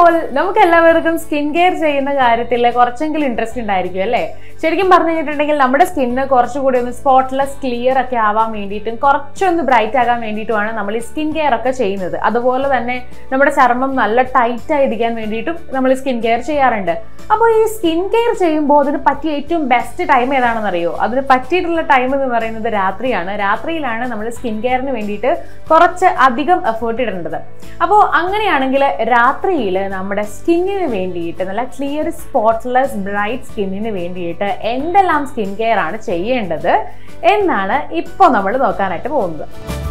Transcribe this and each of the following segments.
അപ്പോൾ നമുക്ക് എല്ലാവർക്കും സ്കിൻ കെയർ ചെയ്യുന്ന കാര്യത്തിൽ കുറച്ചെങ്കിലും ഇൻട്രസ്റ്റ് ഉണ്ടായിരിക്കും അല്ലേ ശരിക്കും പറഞ്ഞു കഴിഞ്ഞിട്ടുണ്ടെങ്കിൽ നമ്മുടെ സ്കിന്ന് കുറച്ചുകൂടി ഒന്ന് സ്പോട്ട്ലെസ് ക്ലിയർ ഒക്കെ ആവാൻ വേണ്ടിയിട്ടും കുറച്ചൊന്ന് ബ്രൈറ്റ് ആകാൻ വേണ്ടിയിട്ടുമാണ് നമ്മൾ ഈ സ്കിൻ കെയർ ഒക്കെ ചെയ്യുന്നത് അതുപോലെ തന്നെ നമ്മുടെ ചർമ്മം നല്ല ടൈറ്റ് ആയിരിക്കാൻ വേണ്ടിയിട്ടും നമ്മൾ സ്കിൻ കെയർ ചെയ്യാറുണ്ട് അപ്പോൾ ഈ സ്കിൻ കെയർ ചെയ്യുമ്പോൾ അതിന് പറ്റിയ ഏറ്റവും ബെസ്റ്റ് ടൈം ഏതാണെന്ന് അറിയോ അതിന് പറ്റിയിട്ടുള്ള ടൈം എന്ന് പറയുന്നത് രാത്രിയാണ് രാത്രിയിലാണ് നമ്മൾ സ്കിൻ കെയറിന് വേണ്ടിയിട്ട് കുറച്ച് അധികം എഫേർട്ട് ഇടേണ്ടത് അപ്പോൾ അങ്ങനെയാണെങ്കിൽ രാത്രിയിൽ നമ്മുടെ സ്കിന്നിന് വേണ്ടിയിട്ട് നല്ല ക്ലിയർ സ്പോട്ട്ലെസ് ബ്രൈറ്റ് സ്കിന്നിന് വേണ്ടിയിട്ട് എന്തെല്ലാം സ്കിൻ കെയർ ആണ് ചെയ്യേണ്ടത് എന്നാണ് ഇപ്പോൾ നമ്മൾ നോക്കാനായിട്ട് പോകുന്നത്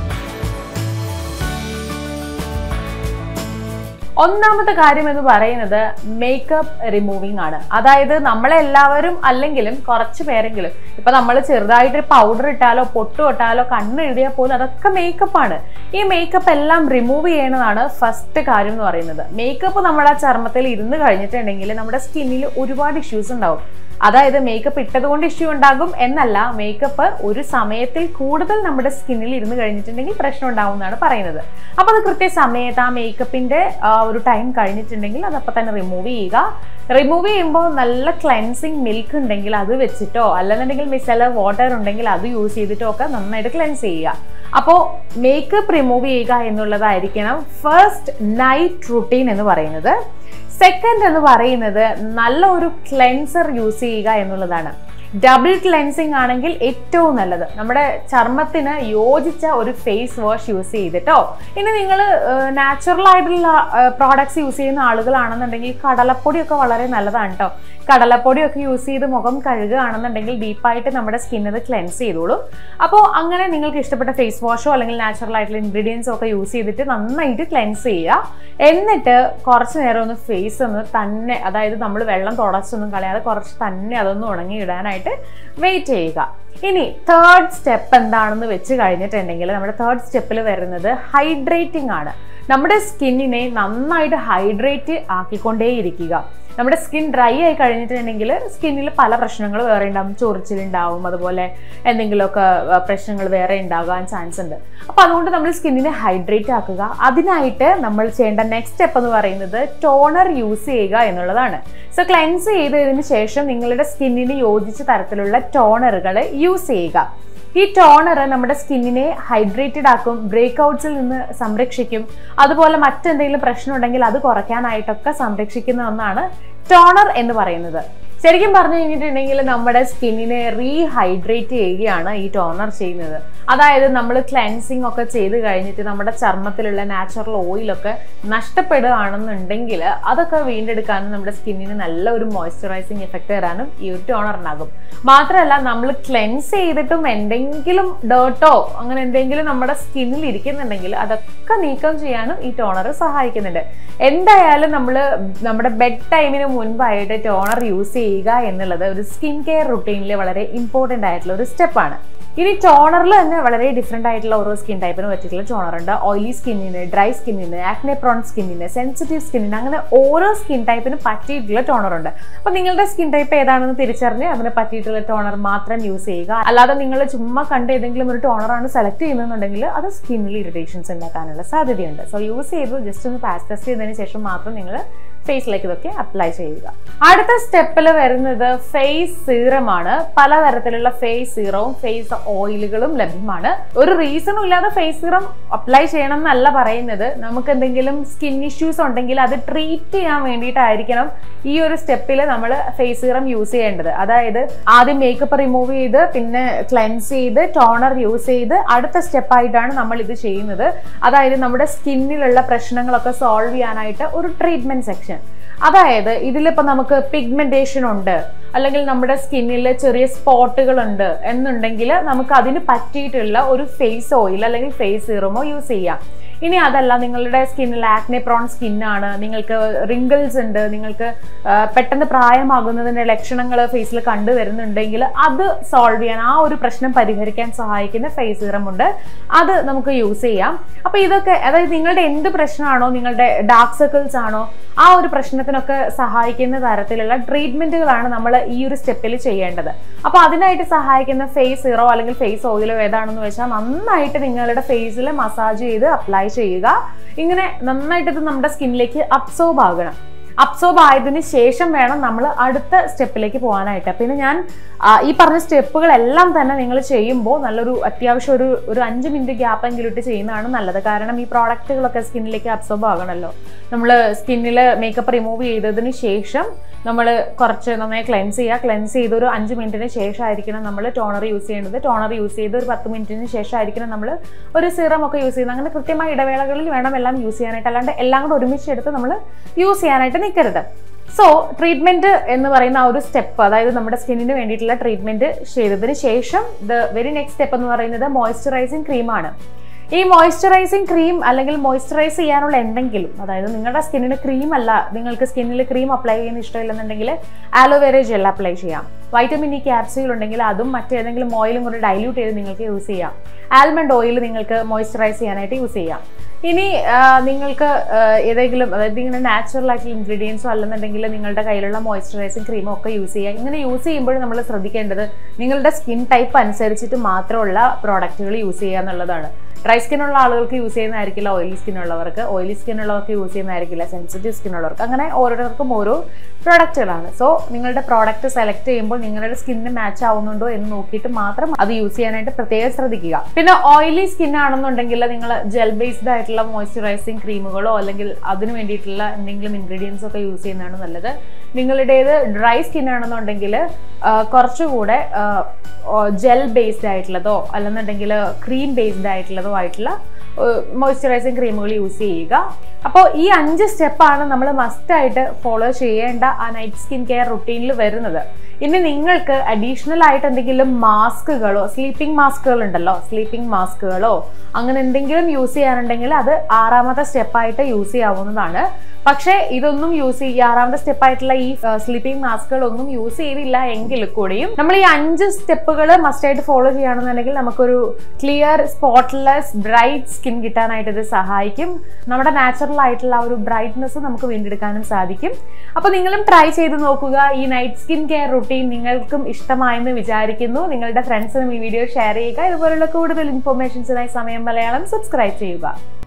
ഒന്നാമത്തെ കാര്യം എന്ന് പറയുന്നത് മേക്കപ്പ് റിമൂവിങ് ആണ് അതായത് നമ്മളെല്ലാവരും അല്ലെങ്കിലും കുറച്ച് പേരെങ്കിലും ഇപ്പൊ നമ്മൾ ചെറുതായിട്ട് പൗഡർ ഇട്ടാലോ പൊട്ടു ഇട്ടാലോ കണ്ണ് എഴുതിയാൽ പോലും അതൊക്കെ മേക്കപ്പ് ആണ് ഈ മേക്കപ്പ് എല്ലാം റിമൂവ് ചെയ്യണതാണ് ഫസ്റ്റ് കാര്യം എന്ന് പറയുന്നത് മേക്കപ്പ് നമ്മുടെ ചർമ്മത്തിൽ ഇരുന്ന് കഴിഞ്ഞിട്ടുണ്ടെങ്കിൽ നമ്മുടെ സ്കിന്നിൽ ഒരുപാട് ഇഷ്യൂസ് ഉണ്ടാവും അതായത് മേക്കപ്പ് ഇട്ടത് കൊണ്ട് ഇഷ്യൂ ഉണ്ടാകും എന്നല്ല മേക്കപ്പ് ഒരു സമയത്തിൽ കൂടുതൽ നമ്മുടെ സ്കിന്നിൽ ഇരുന്ന് കഴിഞ്ഞിട്ടുണ്ടെങ്കിൽ പ്രശ്നം ഉണ്ടാവും എന്നാണ് പറയുന്നത് അപ്പോൾ അത് കൃത്യസമയത്ത് ആ മേക്കപ്പിന്റെ ഒരു ടൈം കഴിഞ്ഞിട്ടുണ്ടെങ്കിൽ അത് അപ്പം തന്നെ റിമൂവ് ചെയ്യുക റിമൂവ് ചെയ്യുമ്പോൾ നല്ല ക്ലെൻസിങ് മിൽക്ക് ഉണ്ടെങ്കിൽ അത് വെച്ചിട്ടോ അല്ലെന്നുണ്ടെങ്കിൽ മിസല വാട്ടർ ഉണ്ടെങ്കിൽ അത് യൂസ് ചെയ്തിട്ടോ ഒക്കെ നന്നായിട്ട് ക്ലെൻസ് ചെയ്യുക അപ്പോൾ മേക്കപ്പ് റിമൂവ് ചെയ്യുക എന്നുള്ളതായിരിക്കണം ഫസ്റ്റ് നൈറ്റ് റുട്ടീൻ എന്ന് പറയുന്നത് സെക്കൻഡ് എന്ന് പറയുന്നത് നല്ല ഒരു ക്ലെൻസർ യൂസ് ചെയ്യുക എന്നുള്ളതാണ് ഡബിൾ ക്ലെൻസിങ് ആണെങ്കിൽ ഏറ്റവും നല്ലത് നമ്മുടെ ചർമ്മത്തിന് യോജിച്ച ഒരു ഫേസ് വാഷ് യൂസ് ചെയ്തിട്ടോ ഇനി നിങ്ങൾ നാച്ചുറൽ ആയിട്ടുള്ള പ്രോഡക്ട്സ് യൂസ് ചെയ്യുന്ന ആളുകളാണെന്നുണ്ടെങ്കിൽ കടലപ്പൊടിയൊക്കെ വളരെ നല്ലതാണ് കേട്ടോ കടലപ്പൊടിയൊക്കെ യൂസ് ചെയ്ത് മുഖം കഴുകുകയാണെന്നുണ്ടെങ്കിൽ ഡീപ്പായിട്ട് നമ്മുടെ സ്കിൻ അത് ക്ലെൻസ് ചെയ്തോളൂ അപ്പോൾ അങ്ങനെ നിങ്ങൾക്ക് ഇഷ്ടപ്പെട്ട ഫേസ് വാഷോ അല്ലെങ്കിൽ നാച്ചുറൽ ആയിട്ടുള്ള ഇൻഗ്രീഡിയൻസോ ഒക്കെ യൂസ് ചെയ്തിട്ട് നന്നായിട്ട് ക്ലെൻസ് ചെയ്യുക എന്നിട്ട് കുറച്ച് നേരം ഒന്ന് ഫേസ് ഒന്ന് തന്നെ അതായത് നമ്മൾ വെള്ളം തുടച്ചൊന്നും കളയാതെ കുറച്ച് തന്നെ അതൊന്ന് ഉണങ്ങി ഇടാനായിട്ട് വെയിറ്റ് ചെയ്യുക ഇനി തേർഡ് സ്റ്റെപ്പ് എന്താണെന്ന് വെച്ച് കഴിഞ്ഞിട്ടുണ്ടെങ്കിൽ നമ്മുടെ തേർഡ് സ്റ്റെപ്പിൽ വരുന്നത് ഹൈഡ്രേറ്റിംഗ് ആണ് നമ്മുടെ സ്കിന്നിനെ നന്നായിട്ട് ഹൈഡ്രേറ്റ് ആക്കിക്കൊണ്ടേയിരിക്കുക നമ്മുടെ സ്കിൻ ഡ്രൈ ആയി കഴിഞ്ഞിട്ടുണ്ടെങ്കിൽ സ്കിന്നിൽ പല പ്രശ്നങ്ങൾ വേറെ ഉണ്ടാവും ചൊറിച്ചിലുണ്ടാവും അതുപോലെ എന്തെങ്കിലുമൊക്കെ പ്രശ്നങ്ങൾ വേറെ ഉണ്ടാകാൻ ചാൻസ് ഉണ്ട് അപ്പോൾ അതുകൊണ്ട് നമ്മൾ സ്കിന്നിനെ ഹൈഡ്രേറ്റ് ആക്കുക അതിനായിട്ട് നമ്മൾ ചെയ്യേണ്ട നെക്സ്റ്റ് സ്റ്റെപ്പ് എന്ന് പറയുന്നത് ടോണർ യൂസ് ചെയ്യുക എന്നുള്ളതാണ് സോ ക്ലെൻസ് ചെയ്തതിന് ശേഷം നിങ്ങളുടെ സ്കിന്നിന് യോജിച്ച തരത്തിലുള്ള ടോണറുകൾ യൂസ് ചെയ്യുക ഈ ടോണർ നമ്മുടെ സ്കിന്നിനെ ഹൈഡ്രേറ്റഡ് ആക്കും ബ്രേക്ക് ഔട്ട്സിൽ നിന്ന് സംരക്ഷിക്കും അതുപോലെ മറ്റെന്തെങ്കിലും പ്രശ്നം ഉണ്ടെങ്കിൽ അത് കുറയ്ക്കാനായിട്ടൊക്കെ സംരക്ഷിക്കുന്ന ഒന്നാണ് ടോണർ എന്ന് പറയുന്നത് ശരിക്കും പറഞ്ഞു കഴിഞ്ഞിട്ടുണ്ടെങ്കിൽ നമ്മുടെ സ്കിന്നിനെ റീഹൈഡ്രേറ്റ് ചെയ്യുകയാണ് ഈ ടോണർ ചെയ്യുന്നത് അതായത് നമ്മൾ ക്ലെൻസിങ് ഒക്കെ ചെയ്ത് കഴിഞ്ഞിട്ട് നമ്മുടെ ചർമ്മത്തിലുള്ള നാച്ചുറൽ ഓയിലൊക്കെ നഷ്ടപ്പെടുകയാണെന്നുണ്ടെങ്കിൽ അതൊക്കെ വീണ്ടെടുക്കാനും നമ്മുടെ സ്കിന്നിന് നല്ല ഒരു മോയ്സ്ചറൈസിങ് എഫക്റ്റ് തരാനും ഈ ഒരു ടോണർ ഉണ്ടാകും മാത്രമല്ല നമ്മൾ ക്ലെൻസ് ചെയ്തിട്ടും എന്തെങ്കിലും ഡേർട്ടോ അങ്ങനെ എന്തെങ്കിലും നമ്മുടെ സ്കിന്നിൽ ഇരിക്കുന്നുണ്ടെങ്കിൽ അതൊക്കെ നീക്കം ചെയ്യാനും ഈ ടോണർ സഹായിക്കുന്നുണ്ട് എന്തായാലും നമ്മൾ നമ്മുടെ ബെഡ് ടൈമിന് മുൻപായിട്ട് ടോണർ യൂസ് ചെയ്യുക എന്നുള്ളത് ഒരു സ്കിൻ കെയർ റുട്ടീനിൽ വളരെ ഇമ്പോർട്ടൻ്റ് ആയിട്ടുള്ള ഒരു സ്റ്റെപ്പാണ് ഇനി ടോണറിൽ തന്നെ വളരെ ഡിഫറെൻ്റ് ആയിട്ടുള്ള ഓരോ സ്കിൻ ടൈപ്പിന് പറ്റിയിട്ടുള്ള ടോണർ ഉണ്ട് ഓയിലി സ്കിന്നിന് ഡ്രൈ സ്കിന്നിന് ആക്നെ പ്രോൺ സ്കിന്നിന് സെൻസിറ്റീവ് സ്കിന്നിന് അങ്ങനെ ഓരോ സ്കിൻ ടൈപ്പിന് പറ്റിയിട്ടുള്ള ടോണർ ഉണ്ട് അപ്പോൾ നിങ്ങളുടെ സ്കിൻ ടൈപ്പ് ഏതാണെന്ന് തിരിച്ചറിഞ്ഞ് അതിന് പറ്റിയിട്ടുള്ള ടോണർ മാത്രം യൂസ് ചെയ്യുക അല്ലാതെ നിങ്ങൾ ചുമ്മാ കണ്ട് ഏതെങ്കിലും ഒരു ടോണറാണ് സെലക്ട് ചെയ്യുന്നുണ്ടെങ്കിൽ അത് സ്കിന്നിൽ ഇറിറ്റേഷൻസ് ഉണ്ടാക്കാനുള്ള സാധ്യതയുണ്ട് സോ യൂസ് ചെയ്ത് ജസ്റ്റ് ഒന്ന് പാസ് ടെസ്റ്റ് ചെയ്തതിന് ശേഷം മാത്രം നിങ്ങൾ ഫേസിലേക്ക് ഇതൊക്കെ അപ്ലൈ ചെയ്യുക അടുത്ത സ്റ്റെപ്പിൽ വരുന്നത് ഫേസ് സീറമാണ് പലതരത്തിലുള്ള ഫേസ് സീറവും ഫേസ് ഓയിലുകളും ലഭ്യമാണ് ഒരു റീസണും ഇല്ലാതെ ഫേസ് സീറം അപ്ലൈ ചെയ്യണം എന്നല്ല പറയുന്നത് നമുക്ക് എന്തെങ്കിലും സ്കിൻ ഇഷ്യൂസ് ഉണ്ടെങ്കിൽ അത് ട്രീറ്റ് ചെയ്യാൻ വേണ്ടിയിട്ടായിരിക്കണം ഈ ഒരു സ്റ്റെപ്പിൽ നമ്മൾ ഫേസ് സീറം യൂസ് ചെയ്യേണ്ടത് അതായത് ആദ്യം മേക്കപ്പ് റിമൂവ് ചെയ്ത് പിന്നെ ക്ലെൻസ് ചെയ്ത് ടോണർ യൂസ് ചെയ്ത് അടുത്ത സ്റ്റെപ്പായിട്ടാണ് നമ്മൾ ഇത് ചെയ്യുന്നത് അതായത് നമ്മുടെ സ്കിന്നിലുള്ള പ്രശ്നങ്ങളൊക്കെ സോൾവ് ചെയ്യാനായിട്ട് ഒരു ട്രീറ്റ്മെന്റ് സെക്ഷൻ അതായത് ഇതിലിപ്പോൾ നമുക്ക് പിഗ്മെന്റേഷൻ ഉണ്ട് അല്ലെങ്കിൽ നമ്മുടെ സ്കിന്നിൽ ചെറിയ സ്പോട്ടുകൾ ഉണ്ട് എന്നുണ്ടെങ്കിൽ നമുക്ക് അതിന് പറ്റിയിട്ടുള്ള ഒരു ഫേസ് ഓയിൽ അല്ലെങ്കിൽ ഫേസ് സീറമോ യൂസ് ചെയ്യാം ഇനി അതല്ല നിങ്ങളുടെ സ്കിന്നിൽ ആക്നെ പ്രോൺ സ്കിന്നാണ് നിങ്ങൾക്ക് റിങ്കിൾസ് ഉണ്ട് നിങ്ങൾക്ക് ആ, പെട്ടെന്ന് പ്രായമാകുന്നതിന്റെ ലക്ഷണങ്ങൾ ഫേസിൽ കണ്ടുവരുന്നുണ്ടെങ്കിൽ അത് സോൾവ് ചെയ്യാൻ ആ ഒരു പ്രശ്നം പരിഹരിക്കാൻ സഹായിക്കുന്ന ഫേസ് സീറം ഉണ്ട് അത് നമുക്ക് യൂസ് ചെയ്യാം അപ്പൊ ഇതൊക്കെ അതായത് നിങ്ങളുടെ എന്ത് പ്രശ്നമാണോ നിങ്ങളുടെ ഡാർക്ക് സർക്കിൾസ് ആണോ ആ ഒരു പ്രശ്നത്തിനൊക്കെ സഹായിക്കുന്ന തരത്തിലുള്ള ട്രീറ്റ്മെന്റുകളാണ് നമ്മൾ ഈ ഒരു സ്റ്റെപ്പിൽ ചെയ്യേണ്ടത് അപ്പൊ അതിനായിട്ട് സഹായിക്കുന്ന ഫേസ് സീറോ അല്ലെങ്കിൽ ഫേസ് ഓയിലോ ഏതാണെന്ന് വെച്ചാൽ നന്നായിട്ട് നിങ്ങളുടെ ഫേസിൽ മസാജ് ചെയ്ത് അപ്ലൈ ചെയ്യുക ഇങ്ങനെ നന്നായിട്ട് ഇത് നമ്മുടെ സ്കിന്നിലേക്ക് അബ്സോർബ് ആകണം അബ്സോർബ് ആയതിന് ശേഷം വേണം നമ്മൾ അടുത്ത സ്റ്റെപ്പിലേക്ക് പോകാനായിട്ട് പിന്നെ ഞാൻ ആ, ഈ പറഞ്ഞ സ്റ്റെപ്പുകളെല്ലാം തന്നെ നിങ്ങൾ ചെയ്യുമ്പോൾ നല്ലൊരു അത്യാവശ്യം ഒരു ഒരു അഞ്ച് മിനിറ്റ് ഗ്യാപ്പ് എങ്കിലും ഇട്ട് ചെയ്യുന്നതാണ് നല്ലത് കാരണം ഈ പ്രോഡക്റ്റുകളൊക്കെ സ്കിന്നിലേക്ക് അബ്സോർബ് ആകണമല്ലോ നമ്മൾ സ്കിന്നിൽ മേക്കപ്പ് റിമൂവ് ചെയ്തതിന് ശേഷം നമ്മൾ കുറച്ച് നന്നായി ക്ലെൻസ് ചെയ്യുക ക്ലെൻസ് ചെയ്ത് ഒരു അഞ്ച് മിനിറ്റിന് ശേഷമായിരിക്കണം നമ്മൾ ടോണർ യൂസ് ചെയ്യേണ്ടത് ടോണർ യൂസ് ചെയ്ത് ഒരു പത്ത് മിനിറ്റിന് ശേഷമായിരിക്കണം നമ്മൾ ഒരു സിറം ഒക്കെ യൂസ് ചെയ്യുന്നത് അങ്ങനെ കൃത്യമായ ഇടവേളകളിൽ വേണം എല്ലാം യൂസ് ചെയ്യാനായിട്ട് അല്ലാണ്ട് എല്ലാം കൂടെ ഒരുമിച്ച് എടുത്ത് നമ്മൾ യൂസ് ചെയ്യാനായിട്ട് നിൽക്കരുത് സോ ട്രീറ്റ്മെന്റ് എന്ന് പറയുന്ന ആ ഒരു സ്റ്റെപ്പ് അതായത് നമ്മുടെ സ്കിന്നിന് വേണ്ടിയിട്ടുള്ള ട്രീറ്റ്മെന്റ് ചെയ്തതിന് ശേഷം ദ വെരി നെക്സ്റ്റ് സ്റ്റെപ്പ് എന്ന് പറയുന്നത് മോയ്സ്ചറൈസിങ് ക്രീമാണ് ഈ മോയ്സ്ചറൈസിങ് ക്രീം അല്ലെങ്കിൽ മോയ്സ്ചറൈസ് ചെയ്യാനുള്ള എന്തെങ്കിലും അതായത് നിങ്ങളുടെ സ്കിന്നിന് ക്രീം അല്ല നിങ്ങൾക്ക് സ്കിന്നിൽ ക്രീം അപ്ലൈ ചെയ്യുന്ന ഇഷ്ടമില്ലെന്നുണ്ടെങ്കിൽ ആലോവേര ജെൽ അപ്ലൈ ചെയ്യാം വൈറ്റമിൻ ഇ ക്യാപ്സ്യൂൾ ഉണ്ടെങ്കിൽ അതും മറ്റേതെങ്കിലും ഓയിലും കൂടി ഡൈല്യൂട്ട് ചെയ്ത് നിങ്ങൾക്ക് യൂസ് ചെയ്യാം ആൽമണ്ട് ഓയിൽ നിങ്ങൾക്ക് മോയ്സ്ചറൈസ് ചെയ്യാനായിട്ട് യൂസ് ചെയ്യാം ഇനി ആ, നിങ്ങൾക്ക് ആ, ഏതെങ്കിലും അതായത് ഇങ്ങനെ നാച്ചുറൽ ആയിട്ടുള്ള ഇൻഗ്രീഡിയൻസോ അല്ലെന്നുണ്ടെങ്കിൽ നിങ്ങളുടെ കയ്യിലുള്ള മോയ്സ്ചറൈസിങ് ക്രീമോ ഒക്കെ യൂസ് ചെയ്യുക ഇങ്ങനെ യൂസ് ചെയ്യുമ്പോൾ നമ്മൾ ശ്രദ്ധിക്കേണ്ടത് നിങ്ങളുടെ സ്കിൻ ടൈപ്പ് അനുസരിച്ചിട്ട് മാത്രമുള്ള പ്രോഡക്റ്റുകൾ യൂസ് ചെയ്യുക എന്നുള്ളതാണ് ഡ്രൈ സ്കിൻ ഉള്ള ആളുകൾക്ക് യൂസ് ചെയ്യുന്നതായിരിക്കില്ല ഓയിലി സ്കിൻ ഉള്ളവർക്ക് ഓയിലി സ്കിൻ ഉള്ളവർക്ക് യൂസ് ചെയ്യുന്നതായിരിക്കില്ല സെൻസിറ്റീവ് സ്കിൻ ഉള്ളവർക്ക് അങ്ങനെ ഓരോരുത്തർക്കും ഓരോ പ്രോഡക്റ്റുകളാണ് സോ നിങ്ങളുടെ പ്രോഡക്റ്റ് സെലക്ട് ചെയ്യുമ്പോൾ നിങ്ങളുടെ സ്കിന്നിന് മാച്ച് ആവുന്നുണ്ടോ എന്ന് നോക്കിയിട്ട് മാത്രം അത് യൂസ് ചെയ്യാനായിട്ട് പ്രത്യേകം ശ്രദ്ധിക്കുക പിന്നെ ഓയിലി സ്കിൻ ആണെന്നുണ്ടെങ്കിൽ നിങ്ങൾ ജെൽ ബേസ്ഡ് ആയിട്ടുള്ള മോയ്സ്ചറൈസിങ് ക്രീമുകളോ അല്ലെങ്കിൽ അതിന് വേണ്ടിയിട്ടുള്ള എന്തെങ്കിലും ഇൻഗ്രീഡിയൻസ് ഒക്കെ യൂസ് ചെയ്യുന്നതാണ് നല്ലത് നിങ്ങളുടേത് ഡ്രൈ സ്കിൻ ആണെന്നുണ്ടെങ്കിൽ ആ, കുറച്ചുകൂടെ ജെൽ ബേസ്ഡ് ആയിട്ടുള്ളതോ അല്ലെന്നുണ്ടെങ്കിൽ ക്രീം ബേസ്ഡ് ആയിട്ടുള്ളതോ ആയിട്ടുള്ള മോയ്സ്ചറൈസിങ് ക്രീമുകൾ യൂസ് ചെയ്യുക അപ്പോൾ ഈ അഞ്ച് സ്റ്റെപ്പാണ് നമ്മൾ മസ്റ്റായിട്ട് ഫോളോ ചെയ്യേണ്ട ആ നൈറ്റ് സ്കിൻ കെയർ റുട്ടീനിൽ വരുന്നത് ഇനി നിങ്ങൾക്ക് അഡീഷണൽ ആയിട്ട് എന്തെങ്കിലും മാസ്കുകളോ സ്ലീപ്പിംഗ് മാസ്കുകൾ ഉണ്ടല്ലോ സ്ലീപ്പിംഗ് മാസ്കുകളോ അങ്ങനെ എന്തെങ്കിലും യൂസ് ചെയ്യാനുണ്ടെങ്കിൽ അത് ആറാമത്തെ സ്റ്റെപ്പായിട്ട് യൂസ് ചെയ്യാവുന്നതാണ് പക്ഷേ ഇതൊന്നും യൂസ് ചെയ്യുക ആറാമത്തെ സ്റ്റെപ്പായിട്ടുള്ള ഈ സ്ലീപ്പിംഗ് മാസ്കുകളൊന്നും യൂസ് ചെയ്തില്ല എങ്കിൽ കൂടിയും നമ്മൾ ഈ അഞ്ച് സ്റ്റെപ്പുകൾ മസ്റ്റായിട്ട് ഫോളോ ചെയ്യുകയാണെന്നുണ്ടെങ്കിൽ നമുക്കൊരു ക്ലിയർ സ്പോട്ട്ലെസ് ബ്രൈറ്റ് സ്കിൻ കിട്ടാനായിട്ട് ഇത് സഹായിക്കും നമ്മുടെ നാച്ചുറൽ ആയിട്ടുള്ള ആ ഒരു ബ്രൈറ്റ്നെസ് നമുക്ക് വീണ്ടെടുക്കാനും സാധിക്കും അപ്പോൾ നിങ്ങളും ട്രൈ ചെയ്ത് നോക്കുക ഈ നൈറ്റ് സ്കിൻ കെയർ റുട്ടീൻ നിങ്ങൾക്കും ഇഷ്ടമായെന്ന് വിചാരിക്കുന്നു നിങ്ങളുടെ ഫ്രണ്ട്സിനും ഈ വീഡിയോ ഷെയർ ചെയ്യുക ഇതുപോലുള്ള കൂടുതൽ ഇൻഫോർമേഷൻസിനായി സമയം മലയാളം സബ്സ്ക്രൈബ് ചെയ്യുക